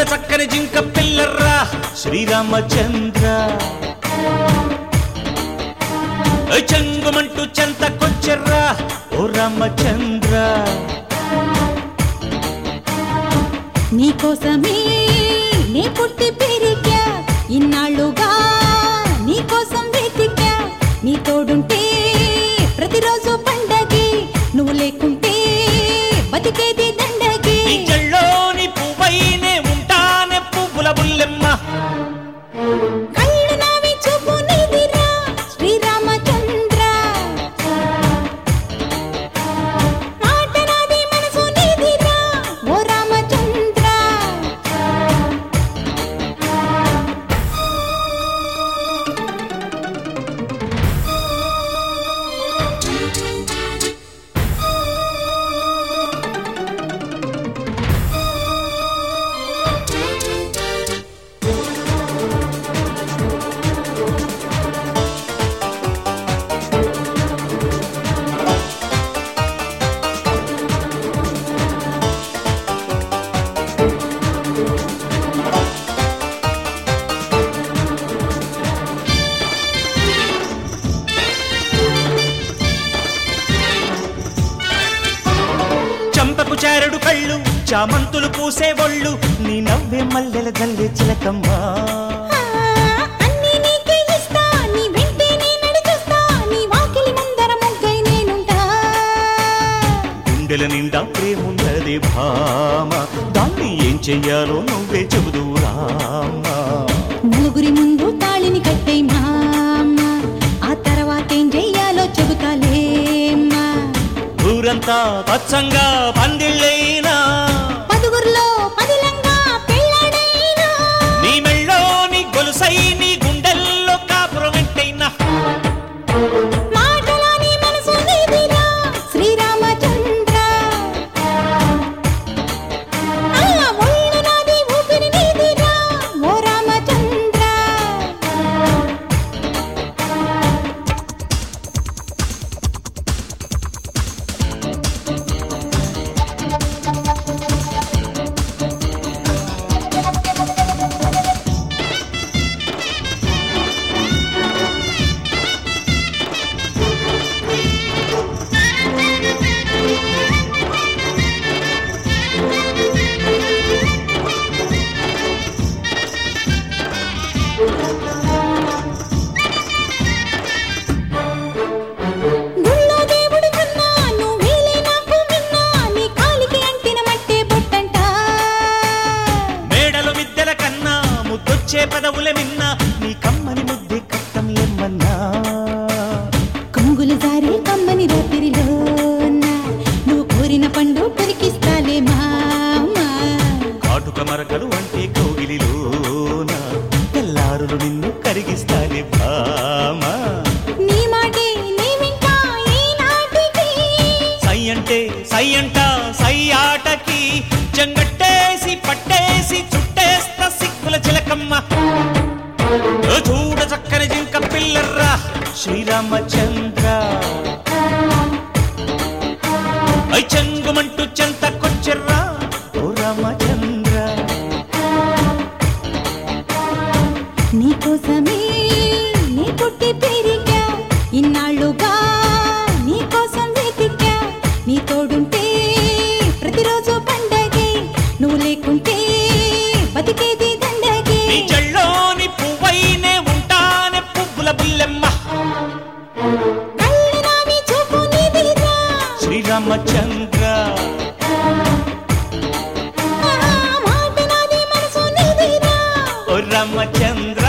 చక్కని జింక పిల్లర్రా శ్రీరామచంద్ర ఓ చెంగుమంటూ చెంతకొచ్చెర్రా ఓ రామచంద్ర నీకోసమే నే పుట్టి పెరిగా ఇన్నాళ్ళుగా నీకోసం వెతికా నీ తోడుంటే ప్రతిరోజు పండగే నువ్వు లేకుంటే బతికేది దండగే నీ జల్లోని పువ్వైనే ఉంటానే పువ్వుల బుల్లెమ్మ కళ్ళు నావి చూపు నీదిరా శ్రీరామచంద్ర మాట నాది మనసు నీదిరా ఓ రామచంద్ర చంపకు చారుడు కళ్ళు చామంతులు పూసే ఒళ్ళు నీ నవ్వే మల్లెల జల్లే చిలకమ్మా ఆ, అన్నీ నీకే ఇస్తా నీ వెంటే నే నడిచొస్తా నీ వాకిలి ముందర ముగ్గై నేనుంటా గుండెల నిండా ప్రేమున్నది భామ దాన్ని ఏం చెయ్యాలో నువ్వే చెబుదు రామా నలుగురి ముందు తాళిని కట్టే మామ ఆ తర్వాతేం చెయ్యాలో చెబుతాలేమ్మా ఊరంతా పచ్చంగా పందిళ్ళైనా పదుగురిలో పదిలంగా పెళ్ళాడైనా నీ మెళ్ళోని గొలుసై నీ గుండెల్లో కాపురం వెంటైనా మాటలాని మనసు నీదిరా శ్రీరామచంద్ర ఆ ఒళ్ళు నాది ఊపిరి నీదిరా ఓ రామచంద్ర గుళ్ళో దేవుడు కన్నా నువ్వేలే నాకు మిన్నా నీ కాలికి అంటిన మట్టే బొట్టంట మేడలు మిద్దెల కన్నా ముద్దొచ్చే పదవుల మిన్న నీ కమ్మని ముద్దే కట్టం ఎమ్మన్నా కొంగులు జారే కమ్మని రాత్రిలోన నువ్వు కోరిన పండు కొరికిస్తాలే మామా కాటుక మరకలు అంటే కోగిలిలోన తెల్లారులు నిన్ను కరిగిస్తానే భామా నీ మాటే నీ వింటా ఈనాటికి సై అంటే సై అంట సై ఆటకి జంగట్టేసి పట్టేసి చుట్టేస్తా సిక్కుల చిలకమ్మ ఓ చూడ చక్కని జింక పిల్లర్రా శ్రీరామచంద్ర ఐ చెంగుమంటూ చెంతకొచ్చెర్రా ఓ రామచంద్ర నీకోసమే నీ పుట్టి పెరిగా ఇన్నాళ్ళుగా నీకోసం వెతికా నీ తోడుంటే ప్రతిరోజు పండగే నువ్వు లేకుంటే బతికేది దండగే నీ జల్లోని పువ్వైనే ఉంటానే పువ్వుల బుల్లెమ్మ కళ్ళు నావి చూపు నీదిరా శ్రీరామచంద్ర ఆ మాట నాది మనసు నీదిరా ఓ రామచంద్ర